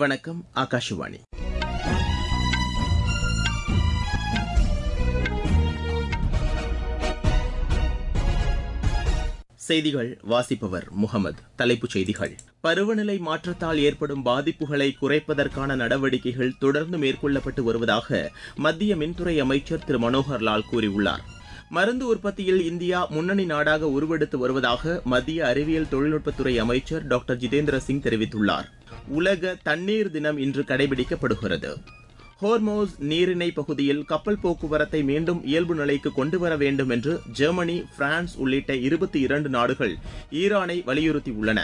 வணக்கம் ஆகாஷவாணி செய்திகள் வாசிப்பவர் முகமது தலைப்புச் செய்திகள் பருவநிலை மாற்றத்தால் ஏற்படும் பாதிப்புகளை குறைப்பதற்கான நடவடிக்கைகள் தொடர்ந்து மேற்கொள்ளப்பட்டு வருவதாக மத்திய மின்துறை அமைச்சர் திரு மனோகர் லால் கூறியுள்ளார் மருந்து உற்பத்தியில் இந்தியா முன்னணி நாடாக உருவெடுத்து வருவதாக மத்திய அறிவியல் தொழில்நுட்பத்துறை அமைச்சர் டாக்டர் ஜிதேந்திர சிங் தெரிவித்துள்ளார் உலக தண்ணீர் தினம் இன்று கடைபிடிக்கப்படுகிறது ஹோர்மோஸ் நீரிணை பகுதியில் கப்பல் போக்குவரத்தை மீண்டும் இயல்பு நிலைக்கு கொண்டுவர வேண்டும் என்று ஜெர்மனி பிரான்ஸ் உள்ளிட்ட இருபத்தி இரண்டு நாடுகள் ஈரானை வலியுறுத்தியுள்ளன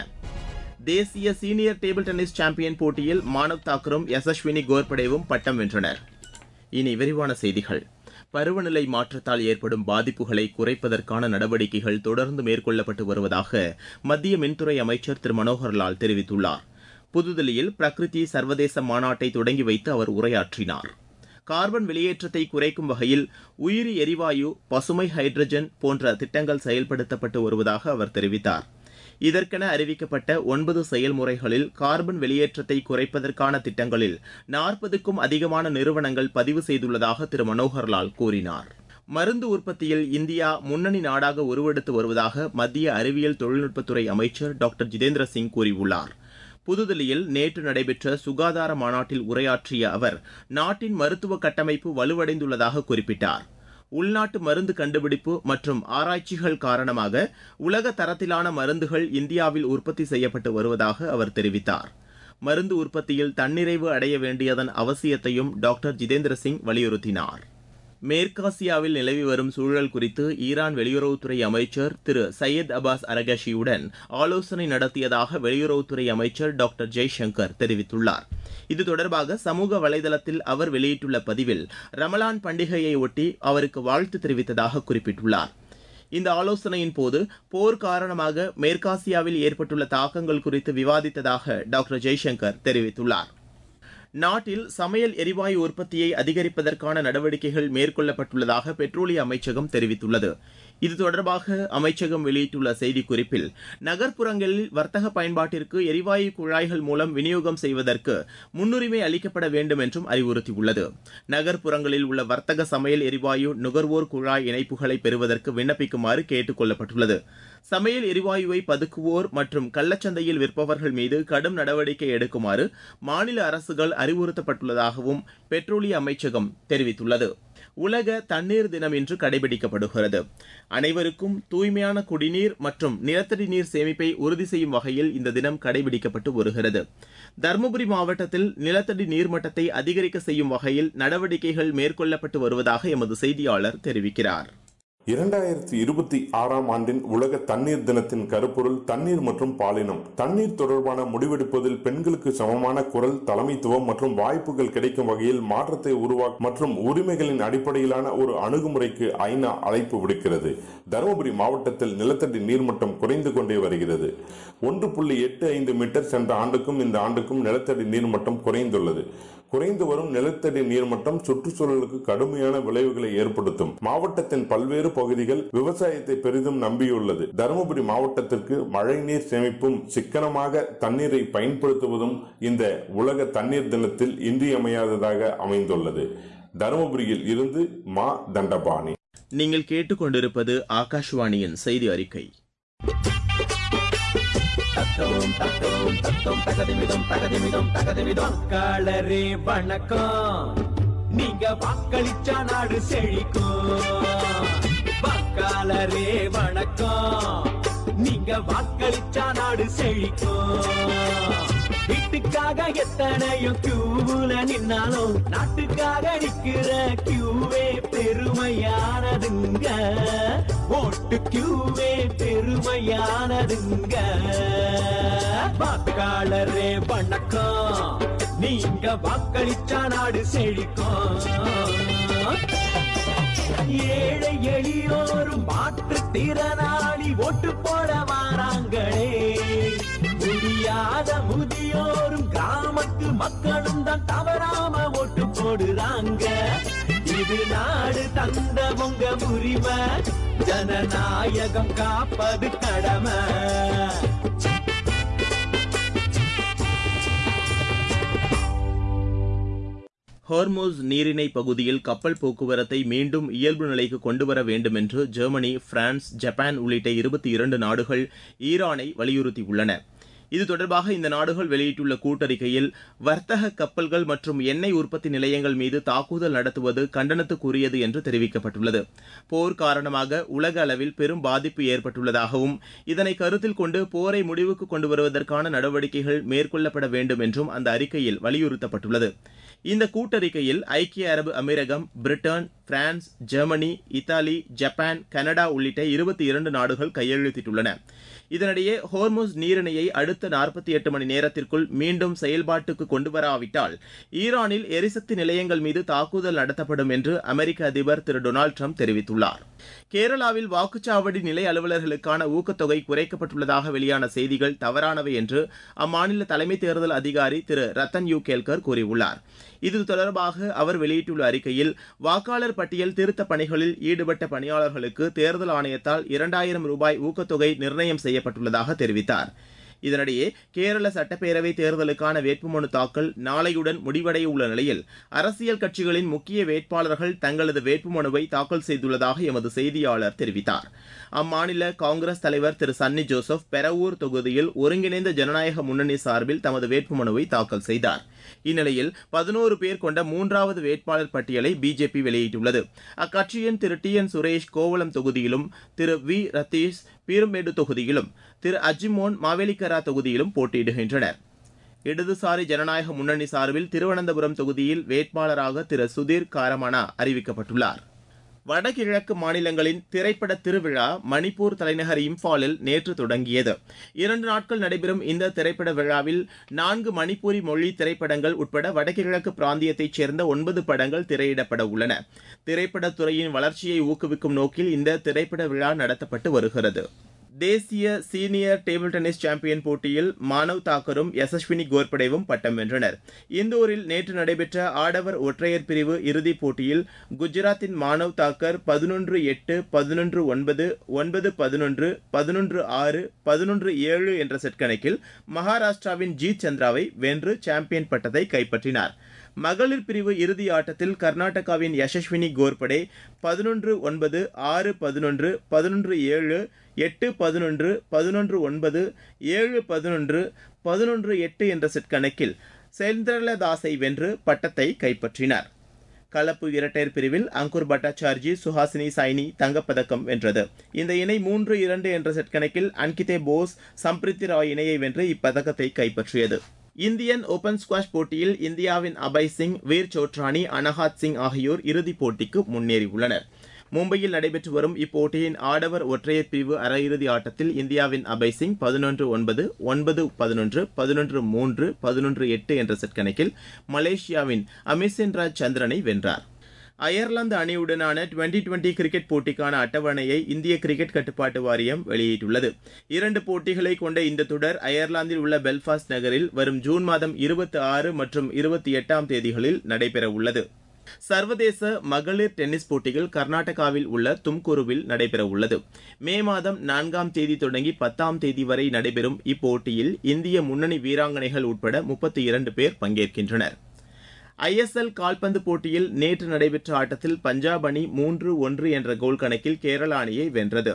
தேசிய சீனியர் டேபிள் டென்னிஸ் சாம்பியன் போட்டியில் மானவ் தாக்கரும் யசஸ்வினி கோர்படேவும் பட்டம் வென்றனர் இனி விரிவான செய்திகள் பருவநிலை மாற்றத்தால் ஏற்படும் பாதிப்புகளை குறைப்பதற்கான நடவடிக்கைகள் தொடர்ந்து மேற்கொள்ளப்பட்டு வருவதாக மத்திய மின்துறை அமைச்சர் திரு மனோகர் லால் தெரிவித்துள்ளார் புதுதில்லியில் பிரகிருதி சர்வதேச மாநாட்டை தொடங்கி வைத்து அவர் உரையாற்றினார் கார்பன் வெளியேற்றத்தை குறைக்கும் வகையில் உயிரி எரிவாயு பசுமை ஹைட்ரஜன் போன்ற திட்டங்கள் செயல்படுத்தப்பட்டு வருவதாக அவர் தெரிவித்தார் இதற்கென அறிவிக்கப்பட்ட ஒன்பது செயல்முறைகளில் கார்பன் வெளியேற்றத்தை குறைப்பதற்கான திட்டங்களில் நாற்பதுக்கும் அதிகமான நிறுவனங்கள் பதிவு செய்துள்ளதாக திரு மனோகர்லால் கூறினார் மருந்து உற்பத்தியில் இந்தியா முன்னணி நாடாக உருவெடுத்து வருவதாக மத்திய அறிவியல் தொழில்நுட்பத்துறை அமைச்சர் டாக்டர் ஜிதேந்திர சிங் கூறியுள்ளார் புதுதில்லியில் நேற்று நடைபெற்ற சுகாதார மாநாட்டில் உரையாற்றிய அவர் நாட்டின் மருத்துவ கட்டமைப்பு வலுவடைந்துள்ளதாக குறிப்பிட்டார் உள்நாட்டு மருந்து கண்டுபிடிப்பு மற்றும் ஆராய்ச்சிகள் காரணமாக உலக தரத்திலான மருந்துகள் இந்தியாவில் உற்பத்தி செய்யப்பட்டு வருவதாக அவர் தெரிவித்தார் மருந்து உற்பத்தியில் தன்னிறைவு அடைய வேண்டியதன் அவசியத்தையும் டாக்டர் ஜிதேந்திர சிங் வலியுறுத்தினார் மேற்காசியாவில் நிலவி வரும் சூழல் குறித்து ஈரான் வெளியுறவுத்துறை அமைச்சர் திரு சையத் அபாஸ் அரகஷியுடன் ஆலோசனை நடத்தியதாக வெளியுறவுத்துறை அமைச்சர் டாக்டர் ஜெய்சங்கர் தெரிவித்துள்ளார் இது தொடர்பாக சமூக வலைதளத்தில் அவர் வெளியிட்டுள்ள பதிவில் ரமலான் பண்டிகையை ஒட்டி அவருக்கு வாழ்த்து தெரிவித்ததாக குறிப்பிட்டுள்ளார் இந்த ஆலோசனையின் போது போர் காரணமாக மேற்காசியாவில் ஏற்பட்டுள்ள தாக்கங்கள் குறித்து விவாதித்ததாக டாக்டர் ஜெய்சங்கர் தெரிவித்துள்ளார் நாட்டில் சமையல் எரிவாயு உற்பத்தியை அதிகரிப்பதற்கான நடவடிக்கைகள் மேற்கொள்ளப்பட்டுள்ளதாக பெட்ரோலிய அமைச்சகம் தெரிவித்துள்ளது இது தொடர்பாக அமைச்சகம் வெளியிட்டுள்ள செய்திக்குறிப்பில் நகர்ப்புறங்களில் வர்த்தக பயன்பாட்டிற்கு எரிவாயு குழாய்கள் மூலம் விநியோகம் செய்வதற்கு முன்னுரிமை அளிக்கப்பட வேண்டும் என்றும் அறிவுறுத்தியுள்ளது நகர்ப்புறங்களில் உள்ள வர்த்தக சமையல் எரிவாயு நுகர்வோர் குழாய் இணைப்புகளை பெறுவதற்கு விண்ணப்பிக்குமாறு கேட்டுக் கொள்ளப்பட்டுள்ளது சமையல் எரிவாயுவை பதுக்குவோர் மற்றும் கள்ளச்சந்தையில் விற்பவர்கள் மீது கடும் நடவடிக்கை எடுக்குமாறு மாநில அரசுகள் அறிவுறுத்தப்பட்டுள்ளதாகவும் பெட்ரோலிய அமைச்சகம் தெரிவித்துள்ளது உலக தண்ணீர் தினம் இன்று கடைபிடிக்கப்படுகிறது அனைவருக்கும் தூய்மையான குடிநீர் மற்றும் நிலத்தடி நீர் சேமிப்பை உறுதி செய்யும் வகையில் இந்த தினம் கடைபிடிக்கப்பட்டு வருகிறது தருமபுரி மாவட்டத்தில் நிலத்தடி நீர்மட்டத்தை அதிகரிக்க செய்யும் வகையில் நடவடிக்கைகள் மேற்கொள்ளப்பட்டு வருவதாக எமது செய்தியாளர் தெரிவிக்கிறார் இரண்டாயிரத்தி இருபத்தி ஆறாம் ஆண்டின் உலக தண்ணீர் தினத்தின் கருப்பொருள் தண்ணீர் மற்றும் பாலினம் தண்ணீர் தொடர்பான முடிவெடுப்பதில் பெண்களுக்கு சமமான குரல் தலைமைத்துவம் மற்றும் வாய்ப்புகள் கிடைக்கும் வகையில் மாற்றத்தை உருவாக்க மற்றும் உரிமைகளின் அடிப்படையிலான ஒரு அணுகுமுறைக்கு ஐநா அழைப்பு விடுக்கிறது தருமபுரி மாவட்டத்தில் நிலத்தடி நீர்மட்டம் குறைந்து கொண்டே வருகிறது ஒன்று புள்ளி எட்டு ஐந்து மீட்டர் சென்ற ஆண்டுக்கும் இந்த ஆண்டுக்கும் நிலத்தடி நீர்மட்டம் குறைந்துள்ளது குறைந்து வரும் நிலத்தடி நீர்மட்டம் சுற்றுச்சூழலுக்கு கடுமையான விளைவுகளை ஏற்படுத்தும் மாவட்டத்தின் பல்வேறு பகுதிகள் விவசாயத்தை பெரிதும் நம்பியுள்ளது தருமபுரி மாவட்டத்திற்கு மழைநீர் சேமிப்பும் சிக்கனமாக தண்ணீரை பயன்படுத்துவதும் இந்த உலக தண்ணீர் தினத்தில் இன்றியமையாததாக அமைந்துள்ளது தருமபுரியில் இருந்து மா தண்டபாணி நீங்கள் கேட்டுக்கொண்டிருப்பது ஆகாஷ்வாணியின் செய்தி அறிக்கை வாக்காளரே வணக்கம் நீங்க வாக்களிச்சா நாடு செழிக்கும் வாக்காளரே வணக்கம் நீங்க வாக்களிச்சா நாடு செழிக்கும் வீட்டுக்காக எத்தனையோ கியூல நின்னாலும் நாட்டுக்காக நிக்கிற கியூவே பெருமையானதுங்க ஓட்டு கியூவே பெருமையானதுங்க வாக்காளரே வணக்கம் நீங்க வாக்களிச்சா நாடு செழிக்கும் ஏழை எளியோரும் மாற்றுத் திறனாளி ஓட்டு போட வாராங்களே முடியாத முதியோரும் கிராமத்து மக்களும் தான் தவறாம ஓட்டு போடுறாங்க இது நாடு தந்த உங்க உரிமை ஜனநாயகம் காப்பது கடமை ஹார்மோஸ் நீரிணை பகுதியில் கப்பல் போக்குவரத்தை மீண்டும் இயல்பு நிலைக்கு கொண்டுவர வேண்டும் என்று ஜெர்மனி பிரான்ஸ் ஜப்பான் உள்ளிட்ட இருபத்தி இரண்டு நாடுகள் ஈரானை வலியுறுத்தியுள்ளன இது தொடர்பாக இந்த நாடுகள் வெளியிட்டுள்ள கூட்டறிக்கையில் வர்த்தக கப்பல்கள் மற்றும் எண்ணெய் உற்பத்தி நிலையங்கள் மீது தாக்குதல் நடத்துவது கண்டனத்துக்குரியது என்று தெரிவிக்கப்பட்டுள்ளது போர் காரணமாக உலக அளவில் பெரும் பாதிப்பு ஏற்பட்டுள்ளதாகவும் இதனை கருத்தில் கொண்டு போரை முடிவுக்கு கொண்டு வருவதற்கான நடவடிக்கைகள் மேற்கொள்ளப்பட வேண்டும் என்றும் அந்த அறிக்கையில் வலியுறுத்தப்பட்டுள்ளது இந்த கூட்டறிக்கையில் ஐக்கிய அரபு அமீரகம் Britain France Germany Italy Japan Canada உள்ளிட்ட இருபத்தி இரண்டு நாடுகள் கையெழுத்திட்டுள்ளன இதனிடையே ஹோர்முஸ் நீரிணையை அடுத்த நாற்பத்தி எட்டு மணி நேரத்திற்குள் மீண்டும் செயல்பாட்டுக்கு கொண்டுவராவிட்டால் ஈரானில் எரிசக்தி நிலையங்கள் மீது தாக்குதல் நடத்தப்படும் என்று அமெரிக்க அதிபர் திரு டொனால்டு ட்ரம்ப் தெரிவித்துள்ளார் கேரளாவில் வாக்குச்சாவடி நிலை அலுவலர்களுக்கான ஊக்கத்தொகை குறைக்கப்பட்டுள்ளதாக வெளியான செய்திகள் தவறானவை என்று அம்மாநில தலைமை தேர்தல் அதிகாரி திரு ரத்தன் யூ கேல்கர் கூறியுள்ளார் இது தொடர்பாக அவர் வெளியிட்டுள்ள அறிக்கையில் வாக்காளர் பட்டியல் திருத்தப் பணிகளில் ஈடுபட்ட பணியாளர்களுக்கு தேர்தல் ஆணையத்தால் இரண்டாயிரம் ரூபாய் ஊக்கத்தொகை நிர்ணயம் செய்யப்பட்டுள்ளதாக தெரிவித்தார் இதனிடையே கேரள சட்டப்பேரவை தேர்தலுக்கான வேட்புமனு தாக்கல் நாளையுடன் முடிவடைய உள்ள நிலையில் அரசியல் கட்சிகளின் முக்கிய வேட்பாளர்கள் தங்களது வேட்புமனுவை தாக்கல் செய்துள்ளதாக எமது செய்தியாளர் தெரிவித்தார் அம்மாநில காங்கிரஸ் தலைவர் திரு சன்னி ஜோசப் பெரவூர் தொகுதியில் ஒருங்கிணைந்த ஜனநாயக முன்னணி சார்பில் தமது வேட்புமனுவை தாக்கல் செய்தார் இந்நிலையில் பதினோரு பேர் கொண்ட மூன்றாவது வேட்பாளர் பட்டியலை பிஜேபி வெளியிட்டுள்ளது அக்கட்சியின் திரு டி என் சுரேஷ் கோவளம் தொகுதியிலும் திரு வி ரத்தீஷ் பீருமேடு தொகுதியிலும் திரு அஜிமோன் மாவேலிக்கரா தொகுதியிலும் போட்டியிடுகின்றனர் இடதுசாரி ஜனநாயக முன்னணி சார்பில் திருவனந்தபுரம் தொகுதியில் வேட்பாளராக திரு சுதீர் காரமணா அறிவிக்கப்பட்டுள்ளார் வடகிழக்கு மாநிலங்களின் திரைப்பட திருவிழா மணிப்பூர் தலைநகர் இம்பாலில் நேற்று தொடங்கியது இரண்டு நாட்கள் நடைபெறும் இந்த திரைப்பட விழாவில் நான்கு மணிப்பூரி மொழி திரைப்படங்கள் உட்பட வடகிழக்கு பிராந்தியத்தைச் சேர்ந்த ஒன்பது படங்கள் திரையிடப்பட உள்ளன திரைப்படத் துறையின் வளர்ச்சியை ஊக்குவிக்கும் நோக்கில் இந்த திரைப்பட விழா நடத்தப்பட்டு வருகிறது தேசிய சீனியர் டேபிள் டென்னிஸ் சாம்பியன் போட்டியில் மானவ் தாக்கரும் யசஸ்வினி கோர்படேவும் பட்டம் வென்றனர் இந்தூரில் நேற்று நடைபெற்ற ஆடவர் ஒற்றையர் பிரிவு இறுதிப் போட்டியில் குஜராத்தின் மானவ் தாக்கர் பதினொன்று எட்டு பதினொன்று ஒன்பது ஒன்பது பதினொன்று பதினொன்று ஆறு பதினொன்று ஏழு என்ற செட் கணக்கில் மகாராஷ்டிராவின் ஜீத் சந்திராவை வென்று சாம்பியன் பட்டத்தை கைப்பற்றினார் மகளிர் பிரிவு இறுதி ஆட்டத்தில் கர்நாடகாவின் யசஸ்வினி கோர்படே பதினொன்று ஒன்பது ஆறு பதினொன்று பதினொன்று ஏழு எட்டு பதினொன்று பதினொன்று ஒன்பது ஏழு பதினொன்று பதினொன்று எட்டு என்ற செட் கணக்கில் செந்திரலதாஸை வென்று பட்டத்தை கைப்பற்றினார் கலப்பு இரட்டையர் பிரிவில் அங்குர் பட்டாச்சார்ஜி சுஹாசினி சைனி தங்கப்பதக்கம் வென்றது இந்த இணை மூன்று இரண்டு என்ற செட் கணக்கில் அன்கிதே போஸ் சம்பிரித்தி ராய் இணையை வென்று இப்பதக்கத்தை கைப்பற்றியது இந்தியன் ஓபன் ஸ்குவாஷ் போட்டியில் இந்தியாவின் அபய் சிங் வீர் சோட்ரானி அனஹாத் சிங் ஆகியோர் இறுதிப் போட்டிக்கு முன்னேறியுள்ளனர் மும்பையில் நடைபெற்று வரும் இப்போட்டியின் ஆடவர் ஒற்றையர் பிரிவு அரையிறுதி ஆட்டத்தில் இந்தியாவின் அபய் சிங் பதினொன்று ஒன்பது ஒன்பது பதினொன்று பதினொன்று மூன்று பதினொன்று எட்டு என்ற செட் கணக்கில் மலேசியாவின் அமிசென் ராஜ் சந்திரனை வென்றார் அயர்லாந்து அணியுடனான டுவெண்டி டுவெண்டி கிரிக்கெட் போட்டிக்கான அட்டவணையை இந்திய கிரிக்கெட் கட்டுப்பாட்டு வாரியம் வெளியிட்டுள்ளது இரண்டு போட்டிகளை கொண்ட இந்த தொடர் அயர்லாந்தில் உள்ள பெல்பாஸ்ட் நகரில் வரும் ஜூன் மாதம் இருபத்தி ஆறு மற்றும் இருபத்தி எட்டாம் தேதிகளில் நடைபெறவுள்ளது சர்வதேச மகளிர் டென்னிஸ் போட்டிகள் கர்நாடகாவில் உள்ள தும்குருவில் நடைபெறவுள்ளது மே மாதம் நான்காம் தேதி தொடங்கி பத்தாம் தேதி வரை நடைபெறும் இப்போட்டியில் இந்திய முன்னணி வீராங்கனைகள் உட்பட முப்பத்தி இரண்டு பேர் பங்கேற்கின்றனர் ஐஎஸ்எல் கால்பந்து போட்டியில் நேற்று நடைபெற்ற ஆட்டத்தில் பஞ்சாப் அணி மூன்று ஒன்று என்ற கோல் கணக்கில் கேரள அணியை வென்றது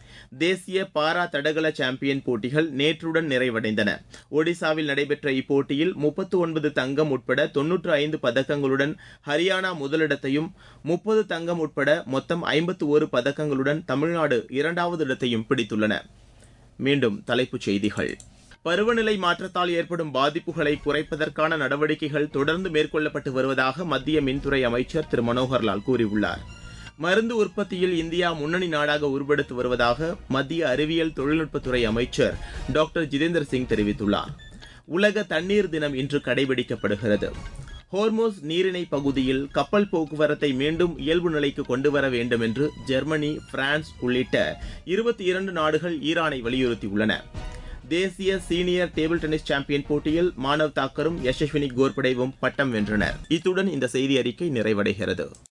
தேசிய பாரா தடகள சாம்பியன் போட்டிகள் நேற்றுடன் நிறைவடைந்தன ஒடிசாவில் நடைபெற்ற இப்போட்டியில் முப்பத்து ஒன்பது தங்கம் உட்பட தொன்னூற்று ஐந்து பதக்கங்களுடன் ஹரியானா முதலிடத்தையும் முப்பது தங்கம் உட்பட மொத்தம் ஐம்பத்து ஒரு பதக்கங்களுடன் தமிழ்நாடு இரண்டாவது இடத்தையும் பிடித்துள்ளன மீண்டும் தலைப்புச் செய்திகள் பருவநிலை மாற்றத்தால் ஏற்படும் பாதிப்புகளை குறைப்பதற்கான நடவடிக்கைகள் தொடர்ந்து மேற்கொள்ளப்பட்டு வருவதாக மத்திய மின்துறை அமைச்சர் திரு மனோகர்லால் கூறியுள்ளார் மருந்து உற்பத்தியில் இந்தியா முன்னணி நாடாக உருவெடுத்து வருவதாக மத்திய அறிவியல் தொழில்நுட்பத்துறை அமைச்சர் டாக்டர் ஜிதேந்திர சிங் தெரிவித்துள்ளார் உலக தண்ணீர் தினம் இன்று கடைபிடிக்கப்படுகிறது ஹோர்மோஸ் நீரிணை பகுதியில் கப்பல் போக்குவரத்தை மீண்டும் இயல்பு நிலைக்கு கொண்டு வர வேண்டும் என்று ஜெர்மனி பிரான்ஸ் உள்ளிட்ட இருபத்தி இரண்டு நாடுகள் ஈரானை வலியுறுத்தியுள்ளன தேசிய சீனியர் டேபிள் டென்னிஸ் சாம்பியன் போட்டியில் மானவ் தாக்கரும் யசஸ்வினி கோர்படேவும் பட்டம் வென்றனர் இத்துடன் இந்த செய்தி அறிக்கை நிறைவடைகிறது